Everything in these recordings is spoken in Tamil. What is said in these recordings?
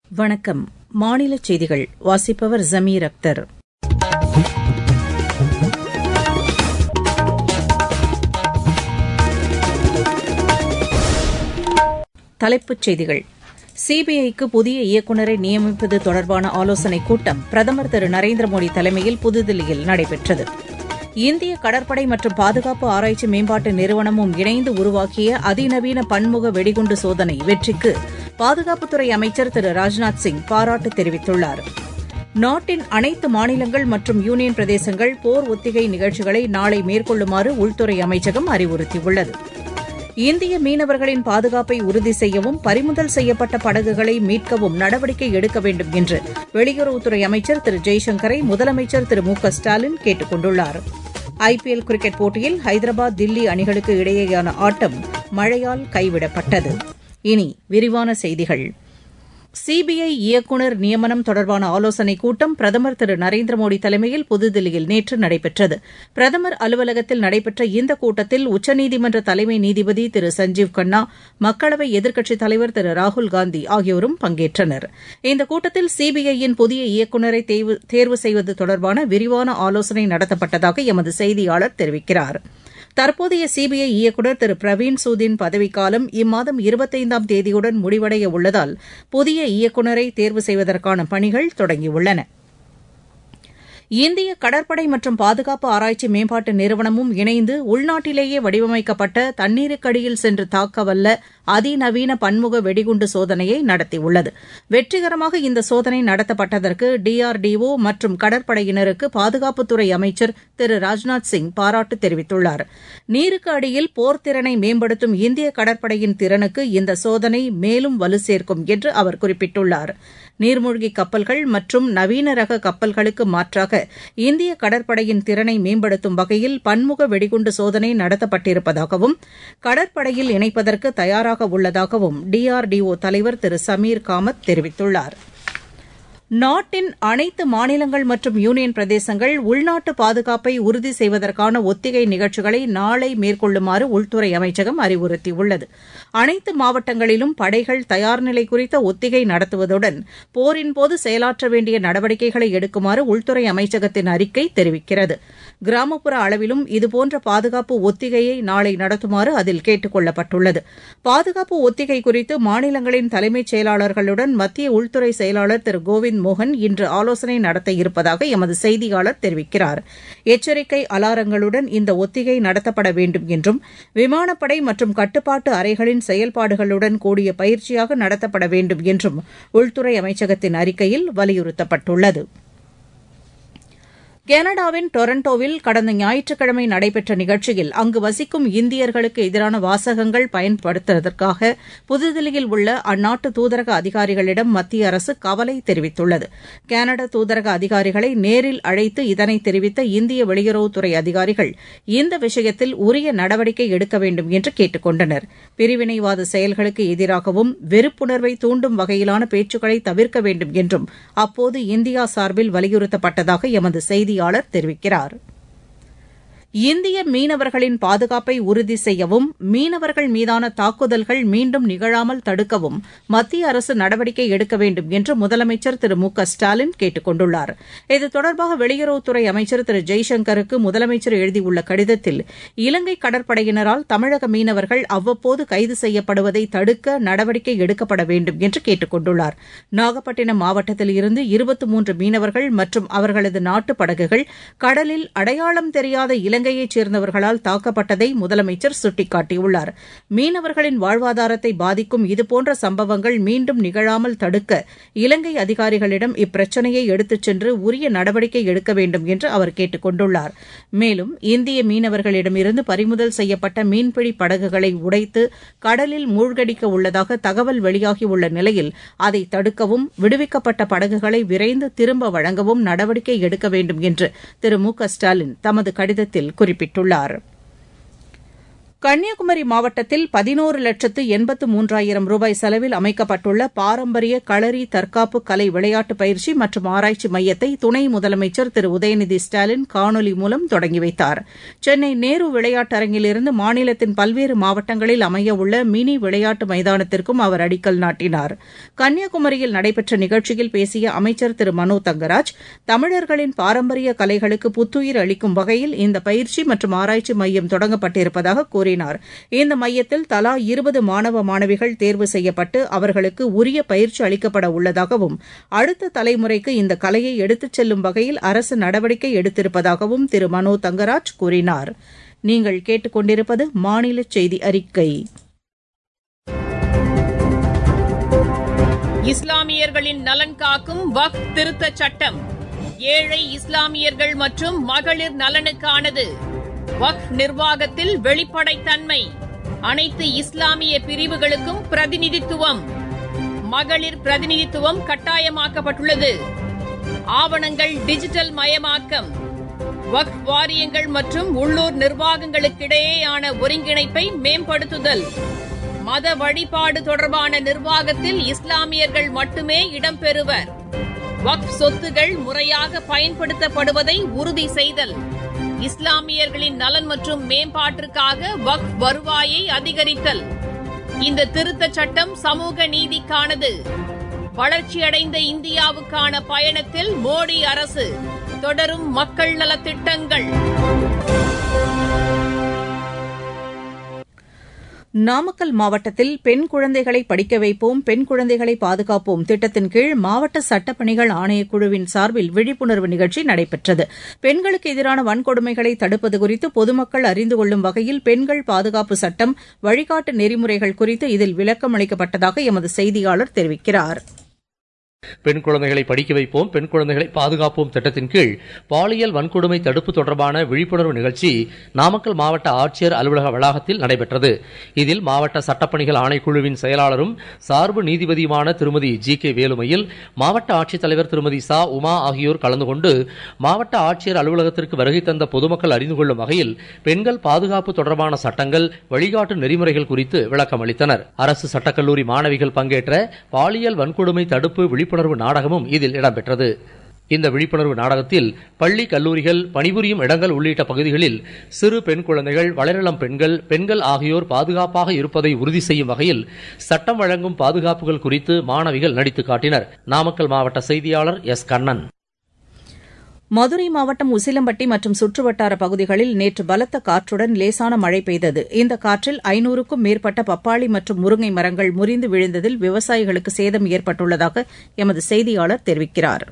வணக்கம் மாநிலச் செய்திகள் வாசிப்பவர் ஜமீர் அக்தர் தலைப்புச் செய்திகள் சிபிஐக்கு புதிய இயக்குநரை நியமிப்பது தொடர்பான ஆலோசனைக் கூட்டம் பிரதமர் திரு நரேந்திர மோடி தலைமையில் புதுதில்லியில் நடைபெற்றது இந்திய கடற்படை மற்றும் பாதுகாப்பு ஆராய்ச்சி மேம்பாட்டு நிறுவனமும் இணைந்து உருவாக்கிய அதிநவீன பன்முக வெடிகுண்டு சோதனை வெற்றிக்கு பாதுகாப்புத்துறை அமைச்சர் திரு ராஜ்நாத் சிங் பாராட்டு தெரிவித்துள்ளார் நாட்டின் அனைத்து மாநிலங்கள் மற்றும் யூனியன் பிரதேசங்கள் போர் ஒத்திகை நிகழ்ச்சிகளை நாளை மேற்கொள்ளுமாறு உள்துறை அமைச்சகம் அறிவுறுத்தியுள்ளது இந்திய மீனவர்களின் பாதுகாப்பை உறுதி செய்யவும் பறிமுதல் செய்யப்பட்ட படகுகளை மீட்கவும் நடவடிக்கை எடுக்க வேண்டும் என்று வெளியுறவுத்துறை அமைச்சர் திரு ஜெய்சங்கரை முதலமைச்சர் திரு மு க ஸ்டாலின் கேட்டுக் கொண்டுள்ளார் ஐபிஎல் கிரிக்கெட் போட்டியில் ஹைதராபாத் தில்லி அணிகளுக்கு இடையேயான ஆட்டம் மழையால் கைவிடப்பட்டது இனி விரிவான செய்திகள் சிபிஐ இயக்குநர் நியமனம் தொடர்பான ஆலோசனைக் கூட்டம் பிரதமர் திரு நரேந்திர மோடி தலைமையில் புதுதில்லியில் நேற்று நடைபெற்றது பிரதமர் அலுவலகத்தில் நடைபெற்ற இந்த கூட்டத்தில் உச்சநீதிமன்ற தலைமை நீதிபதி திரு சஞ்சீவ் கண்ணா மக்களவை எதிர்க்கட்சித் தலைவர் திரு ராகுல்காந்தி ஆகியோரும் பங்கேற்றனர் இந்த கூட்டத்தில் சிபிஐயின் புதிய இயக்குநரை தேர்வு செய்வது தொடர்பான விரிவான ஆலோசனை நடத்தப்பட்டதாக எமது செய்தியாளர் தெரிவிக்கிறாா் தற்போதைய சிபிஐ இயக்குநர் திரு பிரவீன் சூதின் பதவிக்காலம் இம்மாதம் இருபத்தைந்தாம் தேதியுடன் முடிவடைய உள்ளதால் புதிய இயக்குநரை தேர்வு செய்வதற்கான பணிகள் தொடங்கியுள்ளன இந்திய கடற்படை மற்றும் பாதுகாப்பு ஆராய்ச்சி மேம்பாட்டு நிறுவனமும் இணைந்து உள்நாட்டிலேயே வடிவமைக்கப்பட்ட தண்ணீருக்கடியில் சென்று தாக்கவல்ல அதிநவீன பன்முக வெடிகுண்டு சோதனையை நடத்தியுள்ளது வெற்றிகரமாக இந்த சோதனை நடத்தப்பட்டதற்கு டிஆர்டிஓ மற்றும் கடற்படையினருக்கு பாதுகாப்புத்துறை அமைச்சர் திரு ராஜ்நாத் சிங் பாராட்டு தெரிவித்துள்ளார் நீருக்கு அடியில் போர்த்திறனை மேம்படுத்தும் இந்திய கடற்படையின் திறனுக்கு இந்த சோதனை மேலும் வலு சேர்க்கும் என்று அவர் குறிப்பிட்டுள்ளார் நீர்மூழ்கி கப்பல்கள் மற்றும் நவீன ரக கப்பல்களுக்கு மாற்றாக இந்திய கடற்படையின் திறனை மேம்படுத்தும் வகையில் பன்முக வெடிகுண்டு சோதனை நடத்தப்பட்டிருப்பதாகவும் கடற்படையில் இணைப்பதற்கு தயாராக உள்ளதாகவும் டிஆர்டிஓ தலைவர் திரு சமீர் காமத் தெரிவித்துள்ளாா் நாட்டின் அனைத்து மாநிலங்கள் மற்றும் யூனியன் பிரதேசங்கள் உள்நாட்டு பாதுகாப்பை உறுதி செய்வதற்கான ஒத்திகை நிகழ்ச்சிகளை நாளை மேற்கொள்ளுமாறு உள்துறை அமைச்சகம் அறிவுறுத்தியுள்ளது அனைத்து மாவட்டங்களிலும் படைகள் தயார்நிலை குறித்த ஒத்திகை நடத்துவதுடன் போரின்போது செயலாற்ற வேண்டிய நடவடிக்கைகளை எடுக்குமாறு உள்துறை அமைச்சகத்தின் அறிக்கை தெரிவிக்கிறது கிராமப்புற அளவிலும் இதுபோன்ற பாதுகாப்பு ஒத்திகையை நாளை நடத்துமாறு அதில் கேட்டுக் கொள்ளப்பட்டுள்ளது பாதுகாப்பு ஒத்திகை குறித்து மாநிலங்களின் தலைமைச் செயலாளர்களுடன் மத்திய உள்துறை செயலாளர் திரு கோவிந்த் மோகன் இன்று ஆலோசனை நடத்த இருப்பதாக எமது செய்தியாளர் தெரிவிக்கிறார் எச்சரிக்கை அலாரங்களுடன் இந்த ஒத்திகை நடத்தப்பட வேண்டும் என்றும் விமானப்படை மற்றும் கட்டுப்பாட்டு அறைகளின் செயல்பாடுகளுடன் கூடிய பயிற்சியாக நடத்தப்பட வேண்டும் என்றும் உள்துறை அமைச்சகத்தின் அறிக்கையில் வலியுறுத்தப்பட்டுள்ளது கனடாவின் டொரண்டோவில் கடந்த ஞாயிற்றுக்கிழமை நடைபெற்ற நிகழ்ச்சியில் அங்கு வசிக்கும் இந்தியர்களுக்கு எதிரான வாசகங்கள் பயன்படுத்துவதற்காக புதுதில்லியில் உள்ள அந்நாட்டு தூதரக அதிகாரிகளிடம் மத்திய அரசு கவலை தெரிவித்துள்ளது கனடா தூதரக அதிகாரிகளை நேரில் அழைத்து இதனை தெரிவித்த இந்திய வெளியுறவுத்துறை அதிகாரிகள் இந்த விஷயத்தில் உரிய நடவடிக்கை எடுக்க வேண்டும் என்று கேட்டுக் கொண்டனர் பிரிவினைவாத செயல்களுக்கு எதிராகவும் வெறுப்புணர்வை தூண்டும் வகையிலான பேச்சுக்களை தவிர்க்க வேண்டும் என்றும் அப்போது இந்தியா சார்பில் வலியுறுத்தப்பட்டதாக எமது செய்தி செய்தியாளர் தெரிவிக்கிறார் இந்திய மீனவர்களின் பாதுகாப்பை உறுதி செய்யவும் மீனவர்கள் மீதான தாக்குதல்கள் மீண்டும் நிகழாமல் தடுக்கவும் மத்திய அரசு நடவடிக்கை எடுக்க வேண்டும் என்று முதலமைச்சர் திரு மு க ஸ்டாலின் கேட்டுக் கொண்டுள்ளார் இது தொடர்பாக வெளியுறவுத்துறை அமைச்சர் திரு ஜெய்சங்கருக்கு முதலமைச்சர் எழுதியுள்ள கடிதத்தில் இலங்கை கடற்படையினரால் தமிழக மீனவர்கள் அவ்வப்போது கைது செய்யப்படுவதை தடுக்க நடவடிக்கை எடுக்கப்பட வேண்டும் என்று கேட்டுக் கொண்டுள்ளார் நாகப்பட்டினம் மாவட்டத்தில் இருந்து இருபத்தி மூன்று மீனவர்கள் மற்றும் அவர்களது நாட்டு படகுகள் கடலில் அடையாளம் தெரியாத இலங்கை இலங்கையைச் சேர்ந்தவர்களால் தாக்கப்பட்டதை முதலமைச்சர் சுட்டிக்காட்டியுள்ளார் மீனவர்களின் வாழ்வாதாரத்தை பாதிக்கும் இதுபோன்ற சம்பவங்கள் மீண்டும் நிகழாமல் தடுக்க இலங்கை அதிகாரிகளிடம் இப்பிரச்சினையை எடுத்துச் சென்று உரிய நடவடிக்கை எடுக்க வேண்டும் என்று அவர் கேட்டுக் கொண்டுள்ளார் மேலும் இந்திய மீனவர்களிடமிருந்து பறிமுதல் செய்யப்பட்ட மீன்பிடி படகுகளை உடைத்து கடலில் மூழ்கடிக்க உள்ளதாக தகவல் வெளியாகியுள்ள நிலையில் அதை தடுக்கவும் விடுவிக்கப்பட்ட படகுகளை விரைந்து திரும்ப வழங்கவும் நடவடிக்கை எடுக்க வேண்டும் என்று திரு மு க ஸ்டாலின் தமது கடிதத்தில் குறிப்பிட்டுள்ளார் கன்னியாகுமரி மாவட்டத்தில் பதினோரு லட்சத்து எண்பத்து மூன்றாயிரம் ரூபாய் செலவில் அமைக்கப்பட்டுள்ள பாரம்பரிய களரி தற்காப்பு கலை விளையாட்டு பயிற்சி மற்றும் ஆராய்ச்சி மையத்தை துணை முதலமைச்சர் திரு உதயநிதி ஸ்டாலின் காணொலி மூலம் தொடங்கி வைத்தார் சென்னை நேரு விளையாட்டரங்கிலிருந்து மாநிலத்தின் பல்வேறு மாவட்டங்களில் அமையவுள்ள மினி விளையாட்டு மைதானத்திற்கும் அவர் அடிக்கல் நாட்டினார் கன்னியாகுமரியில் நடைபெற்ற நிகழ்ச்சியில் பேசிய அமைச்சர் திரு மனோ தங்கராஜ் தமிழர்களின் பாரம்பரிய கலைகளுக்கு புத்துயிர் அளிக்கும் வகையில் இந்த பயிற்சி மற்றும் ஆராய்ச்சி மையம் தொடங்கப்பட்டிருப்பதாக கூறினார் இந்த மையத்தில் தலா இருபது மாணவ மாணவிகள் தேர்வு செய்யப்பட்டு அவர்களுக்கு உரிய பயிற்சி அளிக்கப்பட உள்ளதாகவும் அடுத்த தலைமுறைக்கு இந்த கலையை எடுத்துச் செல்லும் வகையில் அரசு நடவடிக்கை எடுத்திருப்பதாகவும் திரு மனோ தங்கராஜ் கூறினார் நீங்கள் கேட்டுக்கொண்டிருப்பது மாநில செய்தி அறிக்கை இஸ்லாமியர்களின் நலன் காக்கும் வக் திருத்தச் சட்டம் ஏழை இஸ்லாமியர்கள் மற்றும் மகளிர் நலனுக்கானது வக்ஃப் நிர்வாகத்தில் வெளிப்படைத்தன்மை அனைத்து இஸ்லாமிய பிரிவுகளுக்கும் பிரதிநிதித்துவம் மகளிர் பிரதிநிதித்துவம் கட்டாயமாக்கப்பட்டுள்ளது ஆவணங்கள் டிஜிட்டல் மயமாக்கம் வக்ஃப் வாரியங்கள் மற்றும் உள்ளூர் நிர்வாகங்களுக்கிடையேயான ஒருங்கிணைப்பை மேம்படுத்துதல் மத வழிபாடு தொடர்பான நிர்வாகத்தில் இஸ்லாமியர்கள் மட்டுமே இடம்பெறுவர் வக்ஃப் சொத்துகள் முறையாக பயன்படுத்தப்படுவதை உறுதி செய்தல் இஸ்லாமியர்களின் நலன் மற்றும் மேம்பாட்டிற்காக வக்ஃப் வருவாயை அதிகரித்தல் இந்த திருத்தச் சட்டம் சமூக நீதிக்கானது வளர்ச்சியடைந்த இந்தியாவுக்கான பயணத்தில் மோடி அரசு தொடரும் மக்கள் நலத்திட்டங்கள் நாமக்கல் மாவட்டத்தில் பெண் குழந்தைகளை படிக்க வைப்போம் பெண் குழந்தைகளை பாதுகாப்போம் திட்டத்தின் கீழ் மாவட்ட சட்டப்பணிகள் ஆணையக்குழுவின் சார்பில் விழிப்புணர்வு நிகழ்ச்சி நடைபெற்றது பெண்களுக்கு எதிரான வன்கொடுமைகளை தடுப்பது குறித்து பொதுமக்கள் அறிந்து கொள்ளும் வகையில் பெண்கள் பாதுகாப்பு சட்டம் வழிகாட்டு நெறிமுறைகள் குறித்து இதில் விளக்கம் அளிக்கப்பட்டதாக எமது செய்தியாளர் தெரிவிக்கிறார் பெண் குழந்தைகளை படிக்க வைப்போம் பெண் குழந்தைகளை பாதுகாப்போம் திட்டத்தின் கீழ் பாலியல் வன்கொடுமை தடுப்பு தொடர்பான விழிப்புணர்வு நிகழ்ச்சி நாமக்கல் மாவட்ட ஆட்சியர் அலுவலக வளாகத்தில் நடைபெற்றது இதில் மாவட்ட சட்டப்பணிகள் ஆணைக்குழுவின் செயலாளரும் சார்பு நீதிபதியுமான திருமதி ஜி கே வேலுமையில் மாவட்ட ஆட்சித்தலைவர் திருமதி சா உமா ஆகியோர் கலந்து கொண்டு மாவட்ட ஆட்சியர் அலுவலகத்திற்கு வருகை தந்த பொதுமக்கள் அறிந்து கொள்ளும் வகையில் பெண்கள் பாதுகாப்பு தொடர்பான சட்டங்கள் வழிகாட்டு நெறிமுறைகள் குறித்து விளக்கம் அளித்தனர் அரசு சட்டக்கல்லூரி மாணவிகள் பங்கேற்ற பாலியல் வன்கொடுமை தடுப்பு விழிப்புணர்வு விழிப்புணர்வு நாடகமும் இதில் இடம்பெற்றது இந்த விழிப்புணர்வு நாடகத்தில் பள்ளி கல்லூரிகள் பணிபுரியும் இடங்கள் உள்ளிட்ட பகுதிகளில் சிறு பெண் குழந்தைகள் வளரிளம் பெண்கள் பெண்கள் ஆகியோர் பாதுகாப்பாக இருப்பதை உறுதி செய்யும் வகையில் சட்டம் வழங்கும் பாதுகாப்புகள் குறித்து மாணவிகள் நடித்து காட்டினர் நாமக்கல் மாவட்ட செய்தியாளர் எஸ் கண்ணன் மதுரை மாவட்டம் உசிலம்பட்டி மற்றும் சுற்றுவட்டார பகுதிகளில் நேற்று பலத்த காற்றுடன் லேசான மழை பெய்தது இந்த காற்றில் ஐநூறுக்கும் மேற்பட்ட பப்பாளி மற்றும் முருங்கை மரங்கள் முறிந்து விழுந்ததில் விவசாயிகளுக்கு சேதம் ஏற்பட்டுள்ளதாக எமது செய்தியாளர் தெரிவிக்கிறார்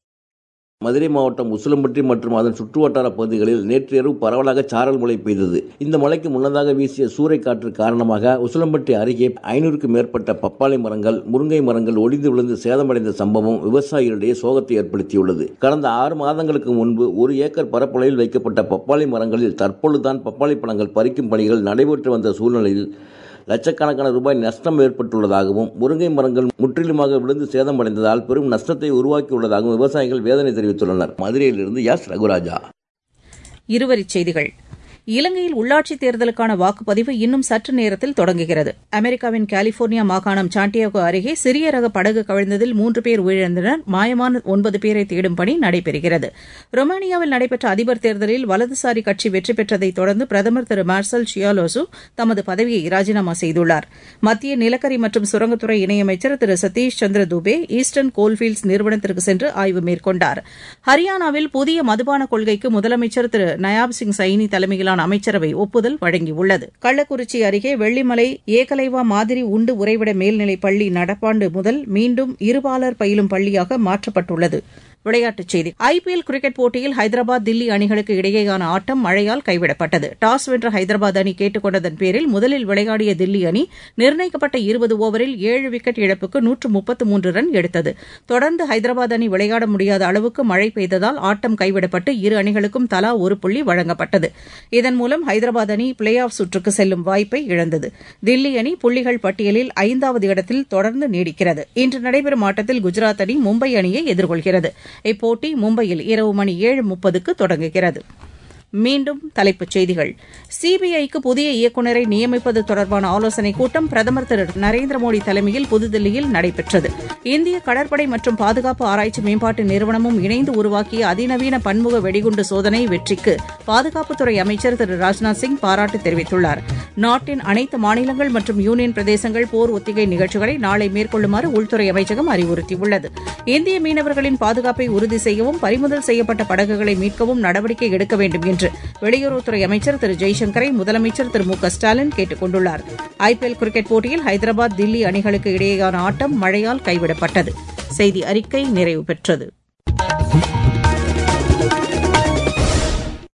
மதுரை மாவட்டம் உசிலம்பட்டி மற்றும் அதன் சுற்றுவட்டார பகுதிகளில் நேற்று இரவு பரவலாக சாரல் மழை பெய்தது இந்த மழைக்கு முன்னதாக வீசிய சூறைக்காற்று காரணமாக உசிலம்பட்டி அருகே ஐநூறுக்கும் மேற்பட்ட பப்பாளி மரங்கள் முருங்கை மரங்கள் ஒடிந்து விழுந்து சேதமடைந்த சம்பவம் விவசாயிகளிடையே சோகத்தை ஏற்படுத்தியுள்ளது கடந்த ஆறு மாதங்களுக்கு முன்பு ஒரு ஏக்கர் பரப்பளவில் வைக்கப்பட்ட பப்பாளி மரங்களில் தற்பொழுதுதான் பப்பாளி பழங்கள் பறிக்கும் பணிகள் நடைபெற்று வந்த சூழ்நிலையில் லட்சக்கணக்கான ரூபாய் நஷ்டம் ஏற்பட்டுள்ளதாகவும் முருங்கை மரங்கள் முற்றிலுமாக விழுந்து சேதமடைந்ததால் பெரும் நஷ்டத்தை உருவாக்கியுள்ளதாகவும் விவசாயிகள் வேதனை தெரிவித்துள்ளனர் மதுரையிலிருந்து எஸ் ரகுராஜா இருவரிச் செய்திகள் இலங்கையில் உள்ளாட்சித் தேர்தலுக்கான வாக்குப்பதிவு இன்னும் சற்று நேரத்தில் தொடங்குகிறது அமெரிக்காவின் கலிபோர்னியா மாகாணம் சாண்டியாகோ அருகே சிறிய ரக படகு கவிழ்ந்ததில் மூன்று பேர் உயிரிழந்தனர் மாயமான ஒன்பது பேரை தேடும் பணி நடைபெறுகிறது ரொமானியாவில் நடைபெற்ற அதிபர் தேர்தலில் வலதுசாரி கட்சி வெற்றி பெற்றதைத் தொடர்ந்து பிரதமர் திரு மார்சல் ஷியாலோசு தமது பதவியை ராஜினாமா செய்துள்ளார் மத்திய நிலக்கரி மற்றும் சுரங்கத்துறை இணையமைச்சர் திரு சதீஷ் சந்திர துபே ஈஸ்டர்ன் கோல்ஃபீல்ட்ஸ் நிறுவனத்திற்கு சென்று ஆய்வு மேற்கொண்டார் ஹரியானாவில் புதிய மதுபான கொள்கைக்கு முதலமைச்சர் திரு நயாப் சிங் சைனி தலைமையிலான அமைச்சரவை ஒப்புதல் வழங்கியுள்ளது கள்ளக்குறிச்சி அருகே வெள்ளிமலை ஏகலைவா மாதிரி உண்டு உறைவிட மேல்நிலைப் பள்ளி நடப்பாண்டு முதல் மீண்டும் இருபாலர் பயிலும் பள்ளியாக மாற்றப்பட்டுள்ளது விளையாட்டுச் செய்தி ஐபிஎல் கிரிக்கெட் போட்டியில் ஹைதராபாத் தில்லி அணிகளுக்கு இடையேயான ஆட்டம் மழையால் கைவிடப்பட்டது டாஸ் வென்ற ஹைதராபாத் அணி கேட்டுக் கொண்டதன் பேரில் முதலில் விளையாடிய தில்லி அணி நிர்ணயிக்கப்பட்ட இருபது ஓவரில் ஏழு விக்கெட் இழப்புக்கு நூற்று முப்பத்து மூன்று ரன் எடுத்தது தொடர்ந்து ஹைதராபாத் அணி விளையாட முடியாத அளவுக்கு மழை பெய்ததால் ஆட்டம் கைவிடப்பட்டு இரு அணிகளுக்கும் தலா ஒரு புள்ளி வழங்கப்பட்டது இதன் மூலம் ஹைதராபாத் அணி பிளே ஆஃப் சுற்றுக்கு செல்லும் வாய்ப்பை இழந்தது தில்லி அணி புள்ளிகள் பட்டியலில் ஐந்தாவது இடத்தில் தொடர்ந்து நீடிக்கிறது இன்று நடைபெறும் ஆட்டத்தில் குஜராத் அணி மும்பை அணியை எதிர்கொள்கிறது இப்போட்டி மும்பையில் இரவு மணி ஏழு முப்பதுக்கு தொடங்குகிறது மீண்டும் தலைப்புச் செய்திகள் சிபிஐக்கு புதிய இயக்குநரை நியமிப்பது தொடர்பான ஆலோசனைக் கூட்டம் பிரதமர் திரு நரேந்திர மோடி தலைமையில் புதுதில்லியில் நடைபெற்றது இந்திய கடற்படை மற்றும் பாதுகாப்பு ஆராய்ச்சி மேம்பாட்டு நிறுவனமும் இணைந்து உருவாக்கிய அதிநவீன பன்முக வெடிகுண்டு சோதனை வெற்றிக்கு பாதுகாப்புத்துறை அமைச்சர் திரு ராஜ்நாத் சிங் பாராட்டு தெரிவித்துள்ளார் நாட்டின் அனைத்து மாநிலங்கள் மற்றும் யூனியன் பிரதேசங்கள் போர் ஒத்திகை நிகழ்ச்சிகளை நாளை மேற்கொள்ளுமாறு உள்துறை அமைச்சகம் அறிவுறுத்தியுள்ளது இந்திய மீனவர்களின் பாதுகாப்பை உறுதி செய்யவும் பறிமுதல் செய்யப்பட்ட படகுகளை மீட்கவும் நடவடிக்கை எடுக்க வேண்டும் என்று வெளியுறவுத்துறை அமைச்சர் திரு ஜெய்சங்கரை முதலமைச்சர் திரு மு க ஸ்டாலின் கேட்டுக் கொண்டுள்ளார் ஐபிஎல் கிரிக்கெட் போட்டியில் ஹைதராபாத் தில்லி அணிகளுக்கு இடையேயான ஆட்டம் மழையால் கைவிடப்பட்டது செய்தி அறிக்கை நிறைவு பெற்றது